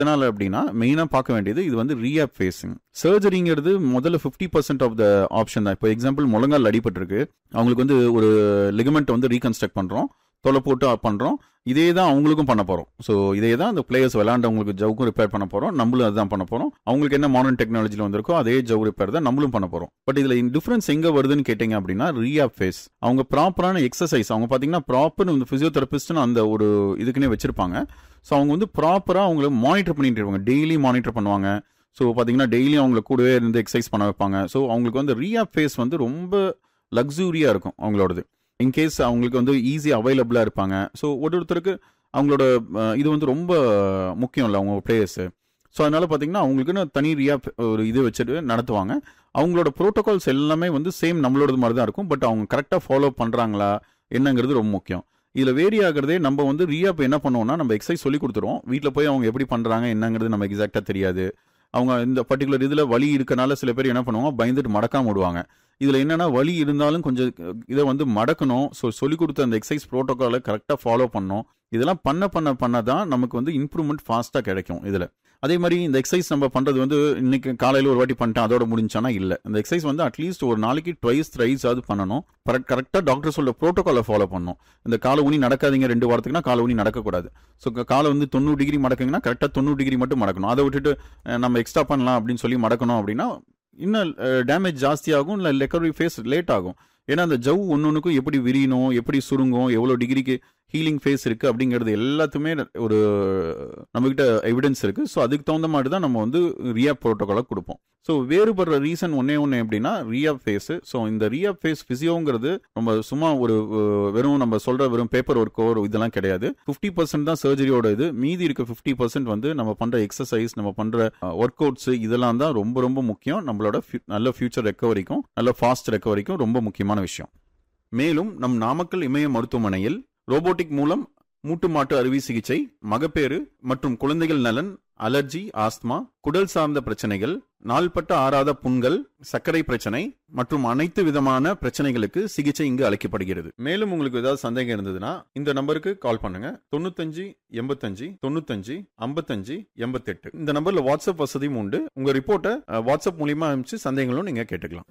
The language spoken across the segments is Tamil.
இதனால அப்படின்னா மெயினா பார்க்க வேண்டியது இது வந்து ரீஆப் ஃபேஸிங் சர்ஜரிங்கிறது முதல்ல fifty percent of the option தான் இப்போ எக்ஸாம்பிள் முழங்கால் அடிபட்டிருக்கு அவங்களுக்கு வந்து ஒரு லிகமெண்ட் வந்து ரீகன்ஸ்ட்ரக்ட் பண்றோம் தொலை போட்டு பண்றோம் இதே தான் அவங்களுக்கும் பண்ண போறோம் ஸோ இதே தான் அந்த பிளேயர்ஸ் விளையாண்டவங்களுக்கு ஜவுக்கும் ரிப்பேர் பண்ண போறோம் நம்மளும் அதுதான் பண்ண போறோம் அவங்களுக்கு என்ன மாடர்ன் டெக்னாலஜியில் வந்திருக்கோ அதே ஜவு ரிப்பேர் தான் நம்மளும் பண்ண போறோம் பட் இதுல டிஃபரன்ஸ் எங்க வருதுன்னு கேட்டீங்க அப்படின்னா ரீஆப் ஃபேஸ் அவங்க ப்ராப்பரான எக்ஸசைஸ் அவங்க பாத்தீங்கன்னா ப்ராப்பர் இந்த பிசியோதெரபிஸ்ட்னு அந்த ஒரு இதுக்குன்னே வச்சிருப்பாங்க ஸோ அவங்க வந்து ப்ராப்பரா அவங்கள மானிட்டர் பண்ணிட்டு இருப்பாங்க டெய்லி மானிட்டர் பண்ணுவாங்க ஸோ பார்த்தீங்கன்னா டெய்லி அவங்கள கூடவே இருந்து எக்ஸசைஸ் பண்ண வைப்பாங்க ஸோ அவங்களுக்கு வந்து ரீஆப் ஃபேஸ் வந்து ரொம்ப லக்ஸூரியாக இருக்கும் அவங்களோடது இன்கேஸ் அவங்களுக்கு வந்து ஈஸி அவைலபிளாக இருப்பாங்க ஸோ ஒரு ஒருத்தருக்கு அவங்களோட அஹ், இது வந்து ரொம்ப முக்கியம் இல்லை அவங்க பிளேயர்ஸு ஸோ அதனால பார்த்தீங்கன்னா அவங்களுக்குன்னு தனி ரீஆப் ஒரு இது வச்சுட்டு நடத்துவாங்க அவங்களோட ப்ரோட்டோகால்ஸ் எல்லாமே வந்து சேம் நம்மளோடது மாதிரி தான் இருக்கும் பட் அவங்க கரெக்டாக ஃபாலோ பண்ணுறாங்களா என்னங்கிறது ரொம்ப முக்கியம் இதில் வேரி ஆகிறதே நம்ம வந்து ரீஆப் என்ன பண்ணுவோம்னா நம்ம எக்ஸசைஸ் சொல்லி கொடுத்துருவோம் வீட்டில் போய் அவங்க எப்படி பண்ணுறாங்க என்னங்கிறது நம்ம எக்ஸாக்டாக தெரியாது அவங்க இந்த பர்டிகுலர் இதில் வலி இருக்கனால சில பேர் என்ன பண்ணுவாங்க பயந்துட்டு மடக்காம விடுவாங்க இதில் என்னன்னா வலி இருந்தாலும் கொஞ்சம் இதை வந்து மடக்கணும் ஸோ சொல்லி கொடுத்த அந்த எக்ஸசைஸ் ப்ரோட்டோக்காலை கரெக்டாக ஃபாலோ பண்ணணும் இதெல்லாம் பண்ண பண்ண பண்ண தான் நமக்கு வந்து இம்ப்ரூவ்மெண்ட் ஃபாஸ்ட்டாக கிடைக்கும் இதில் அதே மாதிரி இந்த எக்ஸசைஸ் நம்ம பண்ணுறது வந்து இன்னைக்கு காலையில் ஒரு வாட்டி பண்ணிட்டேன் அதோட முடிஞ்சானா இல்லை இந்த எக்ஸசைஸ் வந்து அட்லீஸ்ட் ஒரு நாளைக்கு ட்வைஸ் த்ரைஸ் ஆகுது பண்ணணும் கரெக்டாக டாக்டர் சொல்ல ப்ரோட்டோகாலை ஃபாலோ பண்ணணும் இந்த காலை ஊனி நடக்காதீங்க ரெண்டு வாரத்துக்குனா காலை ஊனி நடக்கக்கூடாது ஸோ காலை வந்து தொண்ணூறு டிகிரி மடக்குங்கன்னா கரெக்டாக தொண்ணூறு டிகிரி மட்டும் மடக்கணும் அதை விட்டுட்டு அஹ், நம்ம எக்ஸ்ட்ரா பண்ணலாம் அப்படின்னு சொல்லி மடக்கணும் அப்படின்னா இன்னும் டேமேஜ் ஜாஸ்தியாகும் இல்லை ரெக்கவரி ஃபேஸ் லேட் ஆகும் ஏன்னா அந்த ஜவ் ஒன்னொன்றுக்கும் எப்படி விரியணும் எப்படி சுருங்கும் எவ்வளோ டிகிரிக்கு ஹீலிங் ஃபேஸ் இருக்கு அப்படிங்கிறது எல்லாத்துமே ஒரு நம்மகிட்ட எவிடன்ஸ் இருக்கு ஸோ அதுக்கு தகுந்த மாதிரி தான் நம்ம வந்து ரியாப் ப்ரோட்டோகாலை கொடுப்போம் ஸோ வேறுபடுற ரீசன் ஒன்னே ஒன்று எப்படின்னா ரியாப் ஃபேஸ் ஸோ இந்த ரியாப் ஃபேஸ் ஃபிசியோங்கிறது நம்ம சும்மா ஒரு அஹ், வெறும் நம்ம சொல்ற வெறும் பேப்பர் ஒர்க்கோ இதெல்லாம் கிடையாது ஃபிஃப்டி பர்சன்ட் தான் சர்ஜரியோட இது மீதி இருக்க ஃபிஃப்டி பர்சன்ட் வந்து நம்ம பண்ற எக்ஸசைஸ் நம்ம பண்ற ஒர்க் அவுட்ஸ் இதெல்லாம் தான் ரொம்ப ரொம்ப முக்கியம் நம்மளோட fu- நல்ல ஃபியூச்சர் ரெக்கவரிக்கும் நல்ல ஃபாஸ்ட் ரெக்கவரிக்கும் ரொம்ப முக்கியமான விஷயம் மேலும் நம் நாமக்கல் இமய மருத்துவமனையில் ரோபோட்டிக் மூலம் மூட்டு மாட்டு அறுவை சிகிச்சை மகப்பேறு மற்றும் குழந்தைகள் நலன் அலர்ஜி ஆஸ்துமா குடல் சார்ந்த பிரச்சனைகள் நாள்பட்ட ஆறாத புண்கள் சர்க்கரை பிரச்சனை மற்றும் அனைத்து விதமான பிரச்சனைகளுக்கு சிகிச்சை இங்கு அளிக்கப்படுகிறது மேலும் உங்களுக்கு ஏதாவது சந்தேகம் இருந்ததுன்னா இந்த நம்பருக்கு கால் பண்ணுங்க தொண்ணூத்தஞ்சு எண்பத்தஞ்சு தொண்ணூத்தஞ்சு ஐம்பத்தஞ்சு எண்பத்தெட்டு இந்த நம்பர்ல வாட்ஸ்அப் வசதியும் உண்டு உங்க ரிப்போர்ட்டை அஹ், வாட்ஸ்அப் மூலியமா அனுப்பிச்சு சந்தேகங்களும் நீங்க கேட்டுக்கலாம்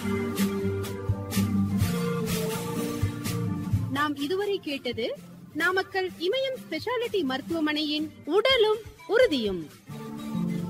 நாம் இதுவரை கேட்டது நாமக்கல் இமயம் ஸ்பெஷாலிட்டி மருத்துவமனையின் உடலும் உறுதியும்